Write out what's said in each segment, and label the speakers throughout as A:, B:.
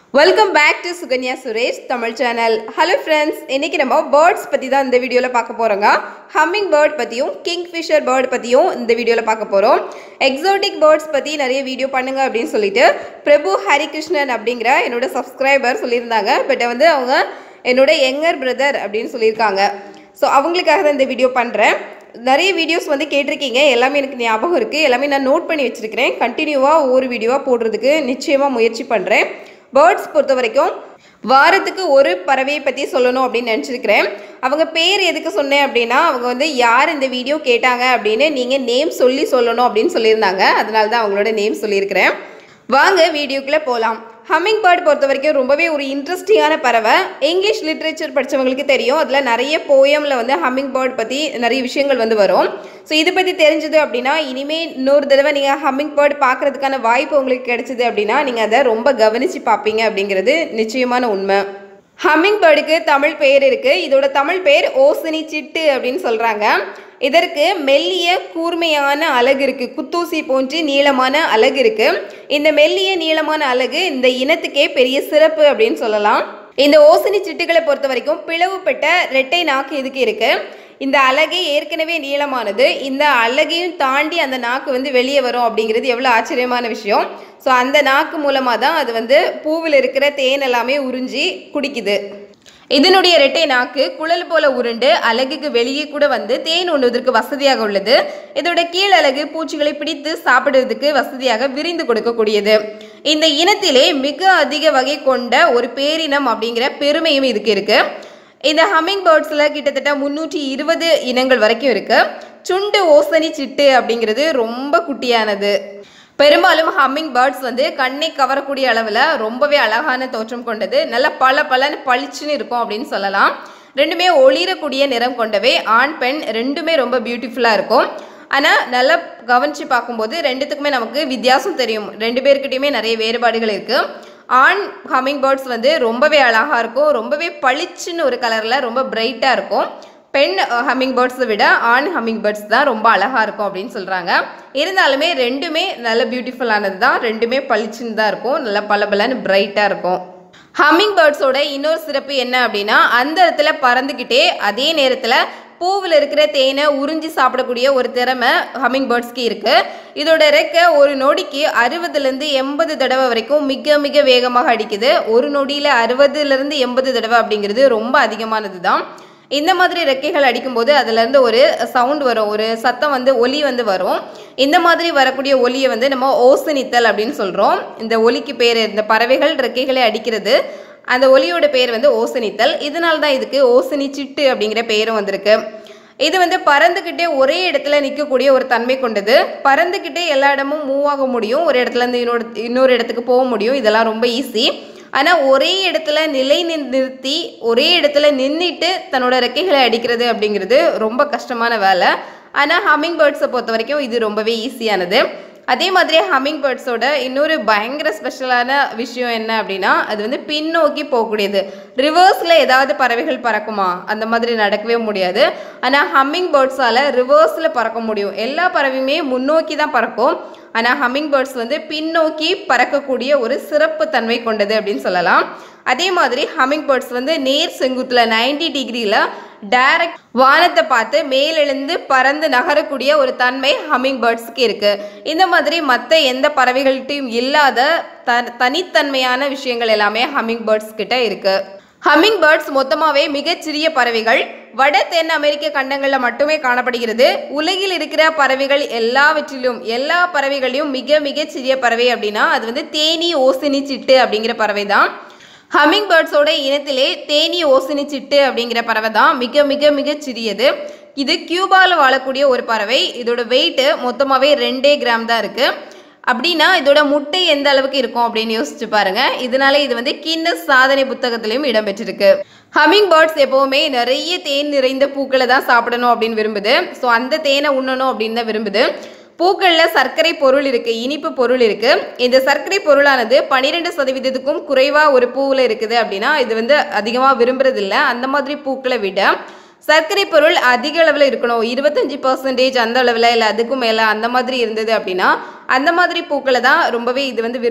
A: welcome back to Sukanya Suresh Tamil channel hello friends இன்னைக்கு நம்ம birds பற்றி தான் இந்த வீடியோவில் பார்க்க போகிறோங்க ஹம்மிங் பேர்ட் பற்றியும் கிங்ஃபிஷர் பேர்ட் பற்றியும் இந்த வீடியோவில் பார்க்க போகிறோம் எக்ஸோட்டிக் பேர்ட்ஸ் பற்றி நிறைய வீடியோ பண்ணுங்க அப்படின்னு சொல்லிட்டு பிரபு ஹரிகிருஷ்ணன் அப்படிங்கிற என்னோட சப்ஸ்கிரைபர் சொல்லியிருந்தாங்க பட் வந்து அவங்க என்னோட யங்கர் பிரதர் அப்படின்னு சொல்லியிருக்காங்க ஸோ அவங்களுக்காக தான் இந்த வீடியோ பண்ணுறேன் நிறைய வீடியோஸ் வந்து கேட்டிருக்கீங்க எல்லாமே எனக்கு ஞாபகம் இருக்குது எல்லாமே நான் நோட் பண்ணி வச்சுருக்கிறேன் கண்டினியூவாக ஒவ்வொரு வீடியோவாக போடுறதுக்கு நிச்சயமாக முயற்சி பண்ணுறேன் பேர்ட்ஸ் பொறுத்த வரைக்கும் வாரத்துக்கு ஒரு பறவையை பற்றி சொல்லணும் அப்படின்னு நினச்சிருக்கிறேன் அவங்க பேர் எதுக்கு சொன்னேன் அப்படின்னா அவங்க வந்து யார் இந்த வீடியோ கேட்டாங்க அப்படின்னு நீங்கள் நேம் சொல்லி சொல்லணும் அப்படின்னு சொல்லியிருந்தாங்க அதனால தான் அவங்களோட நேம் சொல்லியிருக்கிறேன் வாங்க வீடியோக்குள்ளே போகலாம் ஹம்மிங் பேர்ட் பொறுத்த வரைக்கும் ரொம்பவே ஒரு இன்ட்ரெஸ்டிங்கான பறவை இங்கிலீஷ் லிட்ரேச்சர் படித்தவங்களுக்கு தெரியும் அதில் நிறைய போயமில் வந்து ஹம்மிங் பேர்ட் பற்றி நிறைய விஷயங்கள் வந்து வரும் ஸோ இதை பற்றி தெரிஞ்சது அப்படின்னா இனிமேல் இன்னொரு தடவை நீங்கள் ஹம்மிங் பேர்ட் பார்க்குறதுக்கான வாய்ப்பு உங்களுக்கு கிடைச்சிது அப்படின்னா நீங்கள் அதை ரொம்ப கவனித்து பார்ப்பீங்க அப்படிங்கிறது நிச்சயமான உண்மை ஹம்மிங் பேர்டுக்கு தமிழ் பெயர் இருக்குது இதோட தமிழ் பெயர் ஓசினி சிட்டு அப்படின்னு சொல்கிறாங்க இதற்கு மெல்லிய கூர்மையான அலகு இருக்கு குத்தூசி போன்று நீளமான அலகு இருக்கு இந்த மெல்லிய நீளமான அலகு இந்த இனத்துக்கே பெரிய சிறப்பு அப்படின்னு சொல்லலாம் இந்த ஓசினி சிட்டுகளை பொறுத்த வரைக்கும் பிளவுபட்ட ரெட்டை நாக்கு இதுக்கு இருக்கு இந்த அலகே ஏற்கனவே நீளமானது இந்த அலகையும் தாண்டி அந்த நாக்கு வந்து வெளியே வரும் அப்படிங்கிறது எவ்வளோ ஆச்சரியமான விஷயம் ஸோ அந்த நாக்கு மூலமாக தான் அது வந்து பூவில் இருக்கிற தேன் எல்லாமே உறிஞ்சி குடிக்குது இதனுடைய இரட்டை நாக்கு குழல் போல உருண்டு அலகுக்கு வெளியே கூட வந்து தேன் உண்ணுவதற்கு வசதியாக உள்ளது இதோட கீழ் அலகு பூச்சிகளை பிடித்து சாப்பிடுவதற்கு வசதியாக விரிந்து கொடுக்கக்கூடியது இந்த இனத்திலே மிக அதிக வகை கொண்ட ஒரு பேரினம் அப்படிங்கிற பெருமையும் இதுக்கு இருக்கு இந்த ஹம்மிங் பேர்ட்ஸில் கிட்டத்தட்ட முந்நூற்றி இருபது இனங்கள் வரைக்கும் இருக்கு சுண்டு ஓசனி சிட்டு அப்படிங்கிறது ரொம்ப குட்டியானது பெரும்பாலும் ஹம்மிங் பேர்ட்ஸ் வந்து கண்ணை கவரக்கூடிய அளவில் ரொம்பவே அழகான தோற்றம் கொண்டது நல்ல பல பலன்னு பளிச்சுன்னு இருக்கும் அப்படின்னு சொல்லலாம் ரெண்டுமே ஒளிரக்கூடிய நிறம் கொண்டவை ஆண் பெண் ரெண்டுமே ரொம்ப பியூட்டிஃபுல்லாக இருக்கும் ஆனால் நல்லா கவனித்து பார்க்கும்போது ரெண்டுத்துக்குமே நமக்கு வித்தியாசம் தெரியும் ரெண்டு பேர்கிட்டயுமே நிறைய வேறுபாடுகள் இருக்குது ஆண் ஹம்மிங் பேர்ட்ஸ் வந்து ரொம்பவே அழகாக இருக்கும் ரொம்பவே பளிச்சுன்னு ஒரு கலரில் ரொம்ப பிரைட்டாக இருக்கும் பெண் ஹம்மிங் பேர்ட்ஸை விட ஆண் ஹம்மிங் பேர்ட்ஸ் தான் ரொம்ப அழகாக இருக்கும் அப்படின்னு சொல்கிறாங்க இருந்தாலுமே ரெண்டுமே நல்ல பியூட்டிஃபுல்லானது தான் ரெண்டுமே பளிச்சுன்னு தான் இருக்கும் நல்ல பளபளன்னு பிரைட்டாக இருக்கும் ஹம்மிங் பேர்ட்ஸோட இன்னொரு சிறப்பு என்ன அப்படின்னா அந்த இடத்துல பறந்துக்கிட்டே அதே நேரத்தில் பூவில் இருக்கிற தேனை உறிஞ்சி சாப்பிடக்கூடிய ஒரு திறமை ஹம்மிங் பேர்ட்ஸ்க்கு இருக்குது இதோட ரெக்கை ஒரு நொடிக்கு அறுபதுலேருந்து எண்பது தடவை வரைக்கும் மிக மிக வேகமாக அடிக்குது ஒரு நொடியில் அறுபதுலேருந்து எண்பது தடவை அப்படிங்கிறது ரொம்ப அதிகமானது தான் இந்த மாதிரி ரெக்கைகள் அடிக்கும்போது அதுலேருந்து ஒரு சவுண்ட் வரும் ஒரு சத்தம் வந்து ஒலி வந்து வரும் இந்த மாதிரி வரக்கூடிய ஒலியை வந்து நம்ம ஓசனித்தல் அப்படின்னு சொல்கிறோம் இந்த ஒலிக்கு பேர் இந்த பறவைகள் ரெக்கைகளை அடிக்கிறது அந்த ஒலியோட பேர் வந்து ஓசனித்தல் இதனால தான் இதுக்கு ஓசனி சிட்டு அப்படிங்கிற பேரும் வந்திருக்கு இது வந்து பறந்துக்கிட்டே ஒரே இடத்துல நிற்கக்கூடிய ஒரு தன்மை கொண்டது பறந்துக்கிட்டே எல்லா இடமும் மூவ் ஆக முடியும் ஒரு இடத்துல இருந்து இன்னொரு இன்னொரு இடத்துக்கு போக முடியும் இதெல்லாம் ரொம்ப ஈஸி ஆனால் ஒரே இடத்துல நிலை நிறுத்தி ஒரே இடத்துல நின்றுட்டு தன்னோட ரெக்கைகளை அடிக்கிறது அப்படிங்கிறது ரொம்ப கஷ்டமான வேலை ஆனால் ஹம்மிங் பேர்ட்ஸை பொறுத்த வரைக்கும் இது ரொம்பவே ஈஸியானது அதே மாதிரி ஹம்மிங் பேர்ட்ஸோட இன்னொரு பயங்கர ஸ்பெஷலான விஷயம் என்ன அப்படின்னா அது வந்து பின்னோக்கி போகக்கூடியது ரிவர்ஸில் ஏதாவது பறவைகள் பறக்குமா அந்த மாதிரி நடக்கவே முடியாது ஆனால் ஹம்மிங் பேர்ட்ஸால் ரிவர்ஸில் பறக்க முடியும் எல்லா பறவையுமே முன்னோக்கி தான் பறக்கும் ஆனால் ஹம்மிங் பேர்ட்ஸ் வந்து பின்னோக்கி பறக்கக்கூடிய ஒரு சிறப்பு தன்மை கொண்டது அப்படின்னு சொல்லலாம் அதே மாதிரி ஹம்மிங் பேர்ட்ஸ் வந்து நேர் செங்குத்தில் நைன்டி டிகிரியில் டைரக்ட் வானத்தை பார்த்து மேலெழுந்து பறந்து நகரக்கூடிய ஒரு தன்மை ஹம்மிங் பேர்ட்ஸுக்கு இருக்கு இந்த மாதிரி மற்ற எந்த பறவைகள்கிட்டையும் இல்லாத த தனித்தன்மையான விஷயங்கள் எல்லாமே ஹம்மிங் பேர்ட்ஸ் கிட்ட இருக்கு ஹம்மிங் பேர்ட்ஸ் மொத்தமாகவே மிகச்சிறிய பறவைகள் வட தென் அமெரிக்க கண்டங்களில் மட்டுமே காணப்படுகிறது உலகில் இருக்கிற பறவைகள் எல்லாவற்றிலும் எல்லா பறவைகளையும் மிக மிக சிறிய பறவை அப்படின்னா அது வந்து தேனி ஓசினி சிட்டு அப்படிங்கிற பறவை தான் ஹம்மிங் பேர்ட்ஸோட இனத்திலே தேனி ஓசினி சிட்டு அப்படிங்கிற பறவை தான் மிக மிக மிக சிறியது இது கியூபாவில் வாழக்கூடிய ஒரு பறவை இதோட வெயிட்டு மொத்தமாகவே ரெண்டே கிராம் தான் இருக்குது அப்படின்னா இதோட முட்டை எந்த அளவுக்கு இருக்கும் அப்படின்னு யோசிச்சு பாருங்க இதனால இது வந்து கின்னஸ் சாதனை புத்தகத்திலையும் இடம்பெற்றிருக்கு ஹம்மிங் பேர்ட்ஸ் எப்போவுமே நிறைய தேன் நிறைந்த பூக்களை தான் சாப்பிடணும் அப்படின்னு விரும்புது ஸோ அந்த தேனை உண்ணணும் அப்படின்னு தான் விரும்புது பூக்களில் சர்க்கரை பொருள் இருக்கு இனிப்பு பொருள் இருக்கு இந்த சர்க்கரை பொருளானது பன்னிரெண்டு சதவீதத்துக்கும் குறைவாக ஒரு பூவில் இருக்குது அப்படின்னா இது வந்து அதிகமாக விரும்புறது இல்ல அந்த மாதிரி பூக்களை விட சர்க்கரை பொருள் அதிக அளவில் இருக்கணும் இருபத்தஞ்சி பர்சன்டேஜ் அந்த அளவில் இல்லை அதுக்கும் மேலே அந்த மாதிரி இருந்தது அப்படின்னா அந்த மாதிரி பூக்களை தான் ரொம்பவே இது வந்து விரும்புது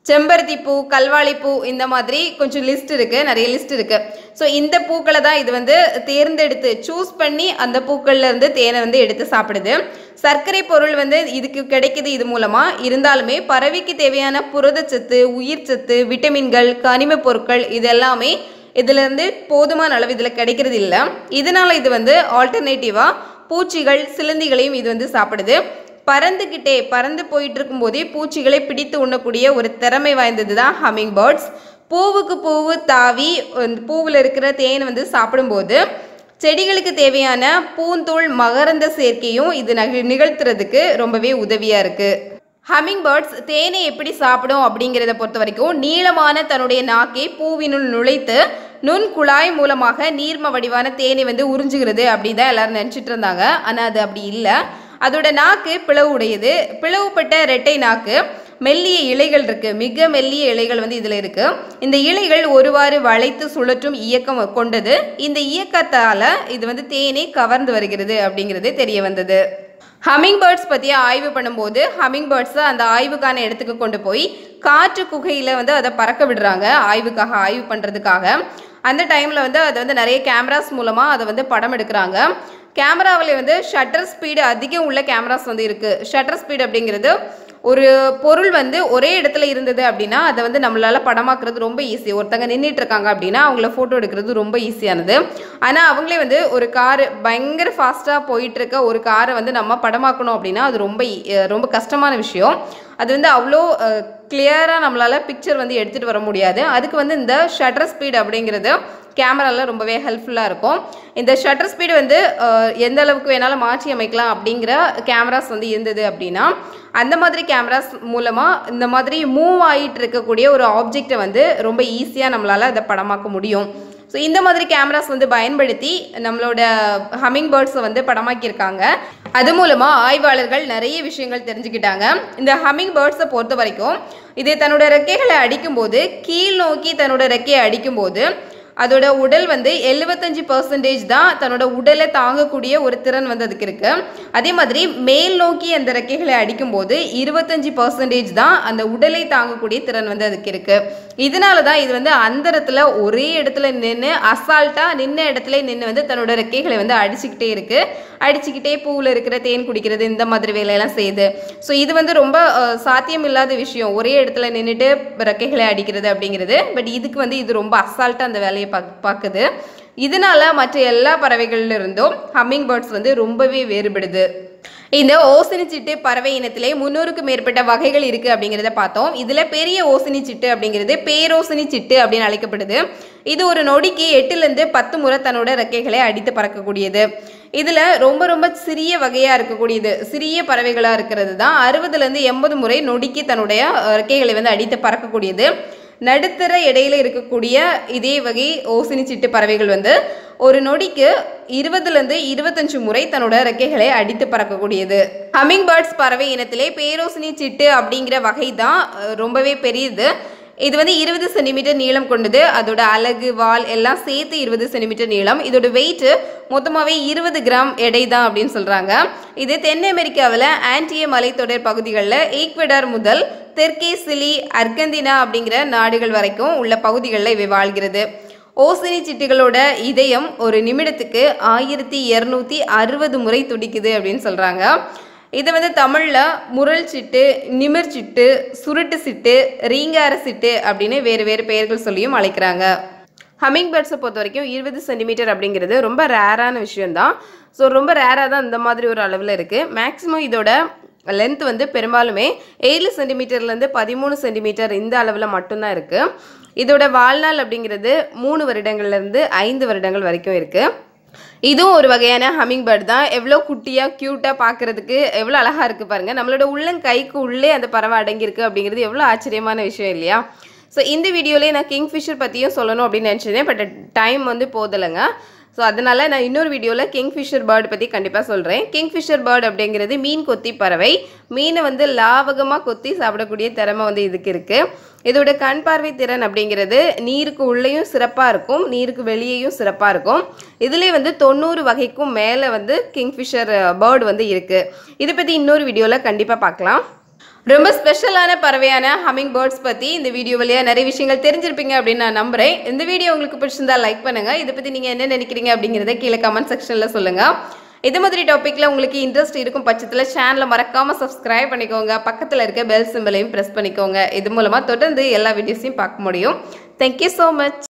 A: செம்பருத்தி பூ கல்வாழி பூ இந்த மாதிரி கொஞ்சம் லிஸ்ட் இருக்கு நிறைய லிஸ்ட் இருக்கு ஸோ இந்த பூக்களை தான் இது வந்து தேர்ந்தெடுத்து சூஸ் பண்ணி அந்த பூக்கள்ல இருந்து தேனை வந்து எடுத்து சாப்பிடுது சர்க்கரை பொருள் வந்து இதுக்கு கிடைக்குது இது மூலமா இருந்தாலுமே பறவைக்கு தேவையான புரதச்சத்து உயிர்ச்சத்து விட்டமின்கள் கனிம பொருட்கள் இது எல்லாமே இதுல இருந்து போதுமான அளவு இதுல கிடைக்கிறது இல்லை இதனால இது வந்து ஆல்டர்னேட்டிவா பூச்சிகள் சிலந்திகளையும் இது வந்து சாப்பிடுது பறந்துக்கிட்டே பறந்து போயிட்டு இருக்கும்போதே பூச்சிகளை பிடித்து உண்ணக்கூடிய ஒரு திறமை வாய்ந்தது தான் ஹம்மிங் பேர்ட்ஸ் பூவுக்கு பூவு தாவி அந்த பூவில் இருக்கிற தேன் வந்து சாப்பிடும்போது செடிகளுக்கு தேவையான பூந்தூள் மகரந்த சேர்க்கையும் இது நகி- நிகழ்த்துறதுக்கு ரொம்பவே உதவியா இருக்கு ஹம்மிங் பேர்ட்ஸ் தேனை எப்படி சாப்பிடும் அப்படிங்கிறத பொறுத்த வரைக்கும் நீளமான தன்னுடைய நாக்கை பூவினுள் நுழைத்து நுண் குழாய் மூலமாக நீர்ம வடிவான தேனை வந்து உறிஞ்சுகிறது அப்படின்னு தான் எல்லாரும் நினச்சிட்டு இருந்தாங்க ஆனால் அது அப்படி இல்லை அதோட நாக்கு பிளவு உடையது பிளவுபட்ட இரட்டை நாக்கு மெல்லிய இலைகள் இருக்கு மிக மெல்லிய இலைகள் வந்து இதுல இருக்கு இந்த இலைகள் ஒருவாறு வளைத்து சுழற்றும் இயக்கம் கொண்டது இந்த இயக்கத்தால இது வந்து தேனை கவர்ந்து வருகிறது அப்படிங்கிறது தெரிய வந்தது ஹம்மிங் பேர்ட்ஸ் பற்றி ஆய்வு பண்ணும்போது ஹம்மிங் பேர்ட்ஸை அந்த ஆய்வுக்கான இடத்துக்கு கொண்டு போய் காற்று குகையில் வந்து அதை பறக்க விடுறாங்க ஆய்வுக்காக ஆய்வு பண்ணுறதுக்காக அந்த டைமில் வந்து அது வந்து நிறைய கேமராஸ் மூலமாக அதை வந்து படம் எடுக்கிறாங்க கேமராவில் வந்து ஷட்டர் ஸ்பீடு அதிகம் உள்ள கேமராஸ் வந்து இருக்குது ஷட்டர் ஸ்பீடு அப்படிங்கிறது ஒரு பொருள் வந்து ஒரே இடத்துல இருந்தது அப்படின்னா அதை வந்து நம்மளால படமாக்குறது ரொம்ப ஈஸி ஒருத்தங்க நின்றுட்டு இருக்காங்க அப்படின்னா அவங்கள ஃபோட்டோ எடுக்கிறது ரொம்ப ஈஸியானது ஆனால் அவங்களே வந்து ஒரு கார் பயங்கர ஃபாஸ்ட்டாக போயிட்டு இருக்க ஒரு காரை வந்து நம்ம படமாக்கணும் அப்படின்னா அது ரொம்ப ஈ- அஹ் ரொம்ப கஷ்டமான விஷயம் அது வந்து அவ்வளோ கிளியராக நம்மளால பிக்சர் வந்து எடுத்துகிட்டு வர முடியாது அதுக்கு வந்து இந்த ஷட்டர் ஸ்பீட் அப்படிங்கிறது கேமராவில் ரொம்பவே ஹெல்ப்ஃபுல்லாக இருக்கும் இந்த ஷட்டர் ஸ்பீடு வந்து அஹ், எந்த அளவுக்கு வேணாலும் மாற்றி அமைக்கலாம் அப்படிங்கிற கேமராஸ் வந்து இருந்தது அப்படின்னா அந்த மாதிரி கேமராஸ் மூலமாக இந்த மாதிரி மூவ் ஆகிட்டு இருக்கக்கூடிய ஒரு ஆப்ஜெக்டை வந்து ரொம்ப ஈஸியாக நம்மளால் அதை படமாக்க முடியும் ஸோ இந்த மாதிரி கேமராஸ் வந்து பயன்படுத்தி நம்மளோட ஹம்மிங் பேர்ட்ஸை வந்து படமாக்கியிருக்காங்க அது மூலமாக ஆய்வாளர்கள் நிறைய விஷயங்கள் தெரிஞ்சுக்கிட்டாங்க இந்த ஹம்மிங் பேர்ட்ஸை பொறுத்த வரைக்கும் இது தன்னோட ரெக்கைகளை அடிக்கும்போது கீழ் நோக்கி தன்னோட ரெக்கையை அடிக்கும்போது அதோட உடல் வந்து எழுபத்தஞ்சு பர்சன்டேஜ் தான் தன்னோட உடலை தாங்கக்கூடிய ஒரு திறன் வந்து அதுக்கு இருக்கு அதே மாதிரி மேல் நோக்கி அந்த ரெக்கைகளை அடிக்கும்போது இருபத்தஞ்சு பர்சன்டேஜ் தான் அந்த உடலை தாங்கக்கூடிய திறன் வந்து அதுக்கு இருக்கு இதனால தான் இது வந்து அந்தரத்தில் ஒரே இடத்துல நின்று அசால்ட்டாக நின்ன இடத்துல நின்று வந்து தன்னோட ரெக்கைகளை வந்து அடிச்சுக்கிட்டே இருக்கு அடிச்சுக்கிட்டே பூவில் இருக்கிற தேன் குடிக்கிறது இந்த மாதிரி வேலையெல்லாம் செய்யுது ஸோ இது வந்து ரொம்ப அஹ், சாத்தியம் இல்லாத விஷயம் ஒரே இடத்துல நின்றுட்டு ரெக்கைகளை அடிக்கிறது அப்படிங்கிறது பட் இதுக்கு வந்து இது ரொம்ப அசால்ட்டாக அந்த வேலையை பாக் பார்க்குது இதனால மற்ற எல்லா பறவைகள்ல இருந்தும் ஹம்மிங் பேர்ட்ஸ் வந்து ரொம்பவே வேறுபடுது இந்த ஓசினி சிட்டு பறவை இனத்திலே முன்னூறுக்கு மேற்பட்ட வகைகள் இருக்கு அப்படிங்கிறத பார்த்தோம் இதுல பெரிய ஓசினி சிட்டு அப்படிங்கிறது பேரோசினி சிட்டு அப்படின்னு அழைக்கப்படுது இது ஒரு நொடிக்கு எட்டுல இருந்து பத்து முறை தன்னோட ரெக்கைகளை அடித்து பறக்கக்கூடியது இதுல ரொம்ப ரொம்ப சிறிய வகையா இருக்கக்கூடியது சிறிய பறவைகளா இருக்கிறது தான் அறுபதுல இருந்து எண்பது முறை நொடிக்கு தன்னுடைய அஹ், ரெக்கைகளை வந்து அடித்து பறக்கக்கூடியது நடுத்தர இடையில இருக்கக்கூடிய இதே வகை ஓசினி சிட்டு பறவைகள் வந்து ஒரு நொடிக்கு இருபதுலேருந்து இருபத்தஞ்சு முறை தன்னோட ரெக்கைகளை அடித்து பறக்கக்கூடியது ஹம்மிங் பேர்ட்ஸ் பறவை இனத்திலே பேரோசினி சிட்டு அப்படிங்கிற வகை தான் அஹ், ரொம்பவே பெரியது இது வந்து இருபது சென்டிமீட்டர் நீளம் கொண்டது அதோட அலகு வால் எல்லாம் சேர்த்து இருபது சென்டிமீட்டர் நீளம் இதோட வெயிட் மொத்தமாகவே இருபது கிராம் எடை தான் அப்படின்னு சொல்கிறாங்க இது தென் அமெரிக்காவில் ஆன்டிய மலைத்தொடர் பகுதிகளில் ஈக்வடார் முதல் தெற்கே சிலி அர்கந்தினா அப்படிங்கிற நாடுகள் வரைக்கும் உள்ள பகுதிகளில் இவை வாழ்கிறது ஓசினி சிட்டுகளோட இதயம் ஒரு நிமிடத்துக்கு ஆயிரத்தி இரநூத்தி அறுபது முறை துடிக்குது அப்படின்னு சொல்கிறாங்க இதை வந்து தமிழில் முரல் சிட்டு நிமிர் சிட்டு சுருட்டு சிட்டு ரீங்கார சிட்டு அப்படின்னு வேறு வேறு பெயர்கள் சொல்லியும் அழைக்கிறாங்க ஹம்மிங் பேர்ட்ஸை பொறுத்த வரைக்கும் இருபது சென்டிமீட்டர் அப்படிங்கிறது ரொம்ப ரேரான விஷயம்தான் ஸோ ரொம்ப ரேராக தான் இந்த மாதிரி ஒரு அளவில் இருக்குது மேக்ஸிமம் இதோட லென்த் வந்து பெரும்பாலுமே ஏழு சென்டிமீட்டர்லேருந்து பதிமூணு சென்டிமீட்டர் இந்த அளவில் மட்டும்தான் இருக்குது இதோட வாழ்நாள் அப்படிங்கிறது மூணு வருடங்கள்லேருந்து ஐந்து வருடங்கள் வரைக்கும் இருக்குது இதுவும் ஒரு வகையான ஹம்மிங் பேர்ட் தான் எவ்வளோ குட்டியாக க்யூட்டாக பார்க்குறதுக்கு எவ்வளோ அழகாக இருக்குது பாருங்கள் நம்மளோட உள்ளங்கைக்கு உள்ளே அந்த பறவை அடங்கியிருக்கு அப்படிங்கிறது எவ்வளோ ஆச்சரியமான விஷயம் இல்லையா ஸோ இந்த வீடியோலேயே நான் கிங்ஃபிஷர் பற்றியும் சொல்லணும் அப்படின்னு நினச்சிருந்தேன் பட் டைம் வந்து போதலைங்க ஸோ அதனால் நான் இன்னொரு வீடியோவில் கிங்ஃபிஷர் பேர்டு பற்றி கண்டிப்பாக சொல்கிறேன் கிங்ஃபிஷர் பேர்டு அப்படிங்கிறது மீன் கொத்தி பறவை மீனை வந்து லாவகமாக கொத்தி சாப்பிடக்கூடிய திறமை வந்து இதுக்கு இருக்குது இதோட கண் பார்வை திறன் அப்படிங்கிறது நீருக்கு உள்ளேயும் சிறப்பாக இருக்கும் நீருக்கு வெளியேயும் சிறப்பாக இருக்கும் இதுலேயே வந்து தொண்ணூறு வகைக்கும் மேலே வந்து கிங்ஃபிஷர் பேர்டு வந்து இருக்குது இதை பற்றி இன்னொரு வீடியோவில் கண்டிப்பாக பார்க்கலாம் ரொம்ப ஸ்பெஷலான பறவையான ஹம்மிங் பேர்ட்ஸ் பற்றி இந்த வீடியோ வழியாக நிறைய விஷயங்கள் தெரிஞ்சிருப்பீங்க அப்படின்னு நான் நம்புகிறேன் இந்த வீடியோ உங்களுக்கு பிடிச்சிருந்தா லைக் பண்ணுங்கள் இதை பற்றி நீங்கள் என்ன நினைக்கிறீங்க அப்படிங்கிறத கீழே கமெண்ட் செக்ஷனில் சொல்லுங்கள் இது மாதிரி டாப்பிக்கில் உங்களுக்கு இன்ட்ரெஸ்ட் இருக்கும் பட்சத்தில் சேனலை மறக்காமல் சப்ஸ்கிரைப் பண்ணிக்கோங்க பக்கத்தில் இருக்க பெல் சிம்பிளையும் ப்ரெஸ் பண்ணிக்கோங்க இது மூலமாக தொடர்ந்து எல்லா வீடியோஸையும் பார்க்க முடியும் தேங்க்யூ ஸோ மச்